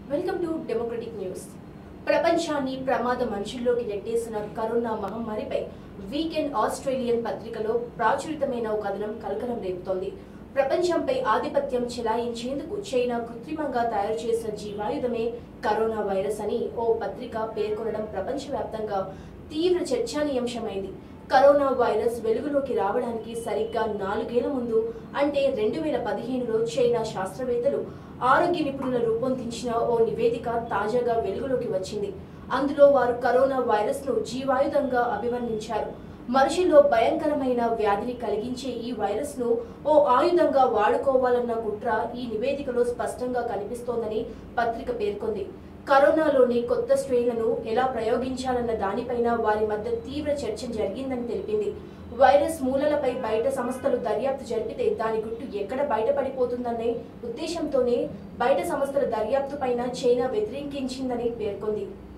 welcome to democratic news ప్రపంచాన్ని ప్రమాద మంచుల్లోకి నెట్టేసిన కరోనా మహమ్మారిపై వీకెండ్ ఆస్ట్రేలియన్ పత్రికలో ప్రాచురితమైన ఒక కథనం కలకలం రేపుతోంది ప్రపంచంపై ఆధిపత్యం చెలాయించేందుకు చైనా కృత్రిమంగా తయారు చేసిన జీవాయుధమే కరోనా వైరస్ అని ఓ పత్రిక పేర్కొనడం ప్రపంచవ్యాప్తంగా తీవ్ర చర్చానీయాంశమైంది కరోనా వైరస్ వెలుగులోకి రావడానికి సరిగ్గా నాలుగేళ్ల ముందు అంటే రెండు వేల పదిహేనులో చైనా శాస్త్రవేత్తలు ఆరోగ్య నిపుణులు రూపొందించిన ఓ నివేదిక తాజాగా వెలుగులోకి వచ్చింది అందులో వారు కరోనా వైరస్ ను జీవాయుధంగా అభివర్ణించారు మనుషుల్లో భయంకరమైన వ్యాధిని కలిగించే ఈ వైరస్ ను ఓ ఆయుధంగా వాడుకోవాలన్న కుట్ర ఈ నివేదికలో స్పష్టంగా కనిపిస్తోందని పత్రిక పేర్కొంది కరోనాలోని కొత్త స్ట్రెయిన్లను ఎలా ప్రయోగించాలన్న దానిపైన వారి మధ్య తీవ్ర చర్చ జరిగిందని తెలిపింది వైరస్ మూలలపై బయట సంస్థలు దర్యాప్తు జరిపితే దాని గుట్టు ఎక్కడ బయటపడిపోతుందనే ఉద్దేశంతోనే బయట సంస్థల దర్యాప్తు పైన చైనా వ్యతిరేకించిందని పేర్కొంది